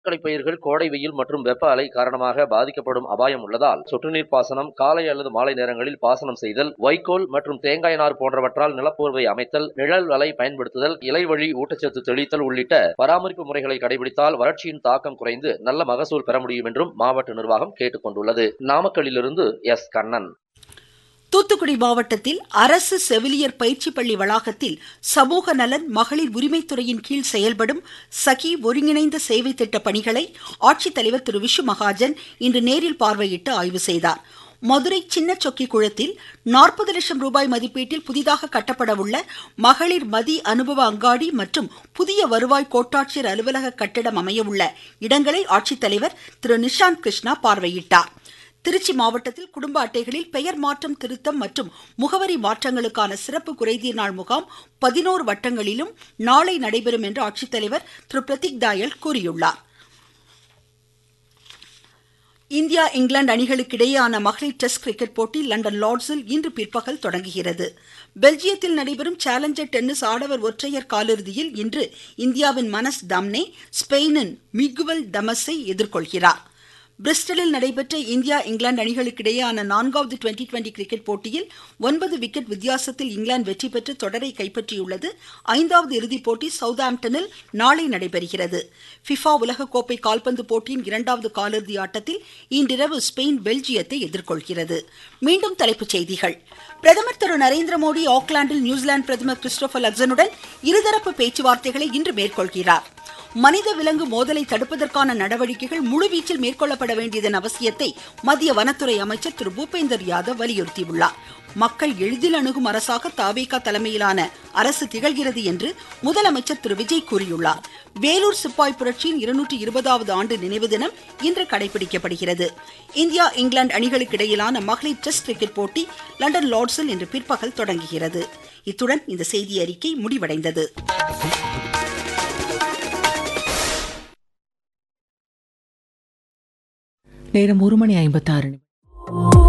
தோட்டக்கலை பயிர்கள் கோடை வெயில் மற்றும் வெப்ப அலை காரணமாக பாதிக்கப்படும் அபாயம் உள்ளதால் சொட்டுநீர் பாசனம் காலை அல்லது மாலை நேரங்களில் பாசனம் செய்தல் வைக்கோல் மற்றும் தேங்காய் நார் போன்றவற்றால் நிலப்போர்வை அமைத்தல் நிழல் வலை பயன்படுத்துதல் இலை வழி ஊட்டச்சத்து தெளித்தல் உள்ளிட்ட பராமரிப்பு முறைகளை கடைபிடித்தால் வறட்சியின் தாக்கம் குறைந்து நல்ல மகசூல் பெற முடியும் என்றும் மாவட்ட நிர்வாகம் கேட்டுக் கொண்டுள்ளது நாமக்கல்லிலிருந்து எஸ் கண்ணன் தூத்துக்குடி மாவட்டத்தில் அரசு செவிலியர் பயிற்சி பள்ளி வளாகத்தில் சமூக நலன் மகளிர் உரிமைத்துறையின் கீழ் செயல்படும் சகி ஒருங்கிணைந்த சேவை திட்ட பணிகளை ஆட்சித்தலைவர் திரு விஷு மகாஜன் இன்று நேரில் பார்வையிட்டு ஆய்வு செய்தார் மதுரை சின்ன சொக்கி குளத்தில் நாற்பது லட்சம் ரூபாய் மதிப்பீட்டில் புதிதாக கட்டப்பட உள்ள மகளிர் மதி அனுபவ அங்காடி மற்றும் புதிய வருவாய் கோட்டாட்சியர் அலுவலக கட்டிடம் அமையவுள்ள இடங்களை ஆட்சித்தலைவர் திரு நிஷாந்த் கிருஷ்ணா பார்வையிட்டார் திருச்சி மாவட்டத்தில் குடும்ப அட்டைகளில் பெயர் மாற்றம் திருத்தம் மற்றும் முகவரி மாற்றங்களுக்கான சிறப்பு குறைதீர் நாள் முகாம் பதினோரு வட்டங்களிலும் நாளை நடைபெறும் என்று ஆட்சித்தலைவர் திரு பிரதீக் தாயல் கூறியுள்ளார் இந்தியா இங்கிலாந்து அணிகளுக்கு இடையேயான மகளிர் டெஸ்ட் கிரிக்கெட் போட்டி லண்டன் லார்ட்ஸில் இன்று பிற்பகல் தொடங்குகிறது பெல்ஜியத்தில் நடைபெறும் சேலஞ்சர் டென்னிஸ் ஆடவர் ஒற்றையர் காலிறுதியில் இன்று இந்தியாவின் மனஸ் தம்னே ஸ்பெயினின் மிகுவல் தமஸை எதிர்கொள்கிறார் பிரிஸ்டலில் நடைபெற்ற இந்தியா இங்கிலாந்து அணிகளுக்கு இடையேயான நான்காவது டுவெண்டி டுவெண்டி கிரிக்கெட் போட்டியில் ஒன்பது விக்கெட் வித்தியாசத்தில் இங்கிலாந்து வெற்றி பெற்று தொடரை கைப்பற்றியுள்ளது ஐந்தாவது இறுதிப் போட்டி சவுத்ஆம்டனில் நாளை நடைபெறுகிறது ஃபிஃபா உலகக்கோப்பை கால்பந்து போட்டியின் இரண்டாவது காலிறுதி ஆட்டத்தில் இன்றிரவு ஸ்பெயின் பெல்ஜியத்தை எதிர்கொள்கிறது மீண்டும் தலைப்புச் செய்திகள் பிரதமர் திரு நரேந்திர மோடி ஆக்லாந்தில் நியூசிலாந்து பிரதமர் கிறிஸ்டோபர் லக்சனுடன் இருதரப்பு பேச்சுவார்த்தைகளை இன்று மேற்கொள்கிறார் மனித விலங்கு மோதலை தடுப்பதற்கான நடவடிக்கைகள் முழுவீச்சில் மேற்கொள்ளப்பட வேண்டியதன் அவசியத்தை மத்திய வனத்துறை அமைச்சர் திரு பூபேந்தர் யாதவ் வலியுறுத்தியுள்ளார் மக்கள் எளிதில் அணுகும் அரசாக தாவேகா தலைமையிலான அரசு திகழ்கிறது என்று முதலமைச்சர் திரு விஜய் கூறியுள்ளார் வேலூர் சிப்பாய் புரட்சியின் இருநூற்றி இருபதாவது ஆண்டு நினைவு தினம் இன்று கடைபிடிக்கப்படுகிறது இந்தியா இங்கிலாந்து அணிகளுக்கு இடையிலான மகளிர் டெஸ்ட் கிரிக்கெட் போட்டி லண்டன் லார்ட்ஸில் இன்று பிற்பகல் தொடங்குகிறது இத்துடன் இந்த செய்தி அறிக்கை முடிவடைந்தது நேரம் ஒரு மணி ஐம்பத்தாறு நிமிடம்